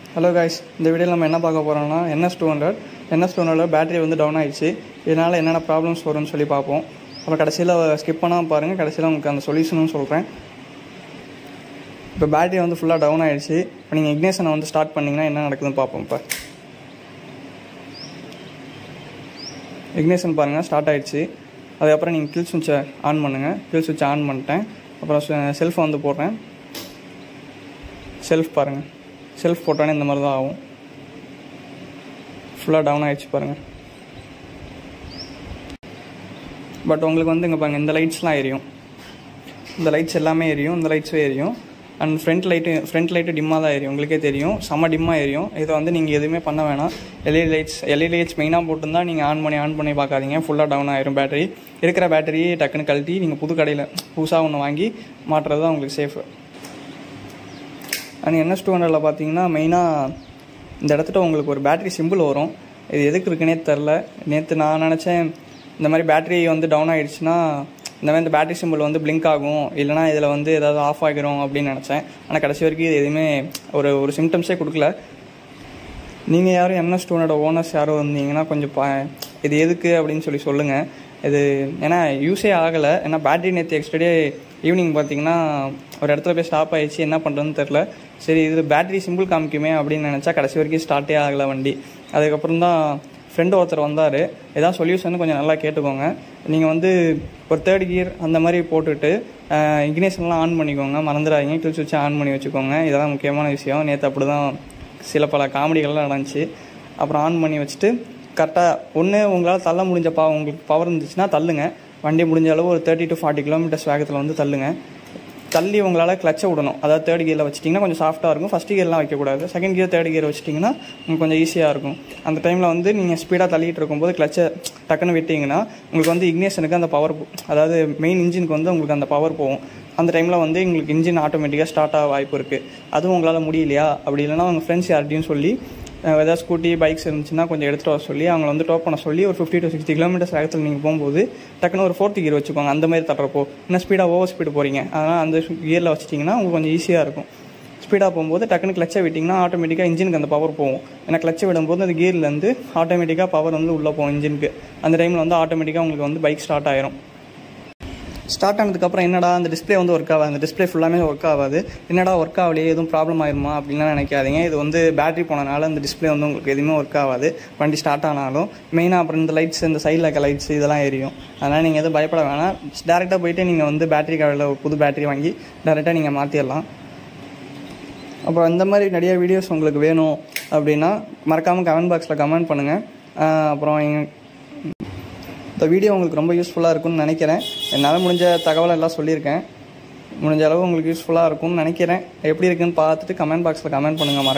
hello guys இந்த வீடியோவில் நம்ம என்ன பார்க்க போகிறோம்னா N S two hundred N S two hundred battery வந்து டவுன் ஆயிடுச்சு இதனால் என்னென்ன ப்ராப்ளம்ஸ் வரும்னு சொல்லி பார்ப்போம் அப்புறம் கடைசியில் ஸ்கிப் பண்ணாமல் பாருங்கள் கடைசியில் உங்களுக்கு அந்த சொல்யூஷனும் சொல்கிறேன் இப்போ பேட்டரி வந்து ஃபுல்லாக டவுன் ஆயிடுச்சு இப்போ நீங்கள் இக்னேஷனை வந்து ஸ்டார்ட் பண்ணிங்கன்னா என்ன நடக்குதுன்னு பார்ப்போம் இப்போ இக்னேஷன் பாருங்கள் ஸ்டார்ட் ஆயிடுச்சு அதுக்கப்புறம் நீங்கள் கில் சுவிட்சை ஆன் பண்ணுங்கள் கில் சுவிட்சை ஆன் பண்ணிட்டேன் அப்புறம் செல்ஃபை வந்து போடுறேன் செல்ஃப் பாருங்கள் செல்ஃப் போட்டோன்னே இந்த மாதிரி தான் ஆகும் ஃபுல்லாக டவுன் ஆயிடுச்சு பாருங்கள் பட் உங்களுக்கு வந்து இங்கே பாருங்கள் இந்த லைட்ஸ்லாம் எரியும் இந்த லைட்ஸ் எல்லாமே எரியும் இந்த லைட்ஸும் எரியும் and front light front light டிம்மாக தான் எரியும் உங்களுக்கே தெரியும் செம்ம டிம்மாக எரியும் இதை வந்து நீங்கள் எதுவுமே பண்ண வேணாம் எல்இடி லைட்ஸ் எல்இடி லைட்ஸ் மெயினாக போட்டுருந்தா நீங்கள் ஆன் பண்ணி ஆன் பண்ணி பார்க்காதீங்க ஃபுல்லாக டவுன் ஆயிரும் பேட்டரி இருக்கிற பேட்டரியை டக்குன்னு கழட்டி நீங்கள் புது கடையில் புதுசாக ஒன்று வாங்கி மாட்டுறது தான் உங்களுக்கு சேஃபு அண்ட் என்எஸ் டூ ஹண்ட்ரடில் பார்த்தீங்கன்னா மெயினாக இந்த இடத்துல உங்களுக்கு ஒரு பேட்டரி சிம்பிள் வரும் இது எதுக்கு இருக்குன்னே தெரில நேற்று நான் நினச்சேன் இந்த மாதிரி பேட்டரி வந்து டவுன் ஆகிடுச்சுன்னா இந்த மாதிரி இந்த பேட்டரி சிம்பிள் வந்து பிளிங்க் ஆகும் இல்லைனா இதில் வந்து ஏதாவது ஆஃப் ஆகிரும் அப்படின்னு நினச்சேன் ஆனால் கடைசி வரைக்கும் இது எதுவுமே ஒரு ஒரு சிம்டம்ஸே கொடுக்கல நீங்கள் யாரும் என்எஸ் டூ ஹண்ட்ரட் ஓனர்ஸ் யாரும் வந்தீங்கன்னா கொஞ்சம் பா இது எதுக்கு அப்படின்னு சொல்லி சொல்லுங்கள் இது ஏன்னா யூஸே ஆகலை ஏன்னா பேட்டரி நேற்று எக்ஸ்டர்டே ஈவினிங் பார்த்தீங்கன்னா ஒரு இடத்துல போய் ஸ்டாப் ஆயிடுச்சு என்ன பண்ணுறதுன்னு தெரில சரி இது பேட்டரி சிம்பிள் காமிக்குமே அப்படின்னு நினச்சா கடைசி வரைக்கும் ஸ்டார்ட்டே ஆகலை வண்டி அதுக்கப்புறம் தான் ஃப்ரெண்டு ஒருத்தர் வந்தார் ஏதாவது சொல்யூஷன் கொஞ்சம் நல்லா கேட்டுக்கோங்க நீங்கள் வந்து ஒரு தேர்ட் கியர் அந்த மாதிரி போட்டுட்டு இக்னேஷன்லாம் ஆன் பண்ணிக்கோங்க மறந்துடாதீங்க கில் சுவிட்ச் ஆன் பண்ணி வச்சுக்கோங்க இதெல்லாம் முக்கியமான விஷயம் நேற்று அப்படி தான் சில பல காமெடிகள்லாம் நடந்துச்சு அப்புறம் ஆன் பண்ணி வச்சுட்டு கரெக்டாக ஒன்று உங்களால் தள்ள முடிஞ்ச பா உங்களுக்கு பவர் இருந்துச்சுன்னா தள்ளுங்க வண்டி முடிஞ்ச அளவு ஒரு தேர்ட்டி டு ஃபார்ட்டி கிலோமீட்டர்ஸ் வேகத்தில் வந்து தள்ளுங்க தள்ளி உங்களால் கிளச்சை விடணும் அதாவது தேர்ட் கியரில் வச்சிட்டிங்கன்னா கொஞ்சம் சாஃப்ட்டாக இருக்கும் ஃபஸ்ட் கியர்லாம் வைக்கக்கூடாது செகண்ட் கியர் தேர்ட் கியர் வச்சிட்டிங்கன்னா உங்களுக்கு கொஞ்சம் ஈஸியாக இருக்கும் அந்த டைமில் வந்து நீங்கள் ஸ்பீடாக தள்ளிட்டு இருக்கும்போது கிளச்சை டக்குன்னு விட்டிங்கன்னா உங்களுக்கு வந்து இக்னேஷனுக்கு அந்த பவர் அதாவது மெயின் இன்ஜினுக்கு வந்து உங்களுக்கு அந்த பவர் போகும் அந்த டைமில் வந்து உங்களுக்கு இன்ஜின் ஆட்டோமேட்டிக்காக ஸ்டார்ட் ஆக வாய்ப்பு இருக்குது அதுவும் உங்களால் முடியலையா அப்படி இல்லைனா உங்கள் ஃப்ரெண்ட்ஸ் யார்ட்டையும் சொல்லி ஏதாவது ஸ்கூட்டி பைக்ஸ் இருந்துச்சுன்னா கொஞ்சம் எடுத்துகிட்டு வர சொல்லி அவங்கள வந்து டோப் பண்ண சொல்லி ஒரு ஃபிஃப்டி டு சிக்ஸ்டி கிலோமீட்டர்ஸ் வேகத்தில் நீங்கள் போகும்போது டக்குன்னு ஒரு ஃபோர்த் கியர் வச்சுக்கோங்க அந்த மாதிரி தட்டுறப்போ இன்னும் ஸ்பீடாக ஓவர் ஸ்பீடு போகிறீங்க அதனால் அந்த கியரில் வச்சிட்டிங்கன்னா உங்களுக்கு கொஞ்சம் ஈஸியாக இருக்கும் ஸ்பீடாக போகும்போது டக்குன்னு கிளச்சை விட்டிங்கன்னா ஆட்டோமேட்டிக்காக இன்ஜினுக்கு அந்த பவர் போகும் ஏன்னா கிளச்சை விடும்போது அந்த கியர்லேருந்து ஆட்டோமேட்டிக்காக பவர் வந்து உள்ளே போகும் இன்ஜினுக்கு அந்த டைமில் வந்து ஆட்டோமேட்டிக்காக உங்களுக்கு வந்து பைக் ஸ்டார்ட் ஆயிரும் ஸ்டார்ட் ஆனதுக்கப்புறம் என்னடா அந்த டிஸ்பிளே வந்து ஒர்க் ஆகாது அந்த டிஸ்பிளே ஃபுல்லாமே ஒர்க் ஆகாது என்னடா ஒர்க் ஆகலையே எதுவும் ப்ராப்ளம் ஆயிருமா அப்படின்லாம் நினைக்காதீங்க இது வந்து பேட்டரி போனனால அந்த டிஸ்பிளே வந்து உங்களுக்கு எதுவுமே ஒர்க் ஆகாது வண்டி ஸ்டார்ட் ஆனாலும் மெயினாக அப்புறம் இந்த லைட்ஸ் இந்த சைடில் இருக்க லைட்ஸ் இதெல்லாம் எரியும் அதனால் நீங்கள் எதுவும் பயப்பட வேணாம் டேரெக்டாக போயிட்டு நீங்கள் வந்து பேட்டரி கடையில் ஒரு புது பேட்டரி வாங்கி டேரெக்டாக நீங்கள் மாற்றிடலாம் அப்புறம் இந்த மாதிரி நிறைய வீடியோஸ் உங்களுக்கு வேணும் அப்படின்னா மறக்காமல் கமெண்ட் பாக்ஸில் கமெண்ட் பண்ணுங்கள் அப்புறம் எங்கள் இந்த வீடியோ உங்களுக்கு ரொம்ப யூஸ்ஃபுல்லாக இருக்கும்னு நினைக்கிறேன் என்னால் முடிஞ்ச தகவலை எல்லாம் சொல்லியிருக்கேன் முடிஞ்ச அளவு உங்களுக்கு யூஸ்ஃபுல்லாக இருக்கும்னு நினைக்கிறேன் எப்படி இருக்குன்னு பார்த்துட்டு கமெண்ட் பாக்ஸில் கமெண்ட் பண்ணுங்கள் மற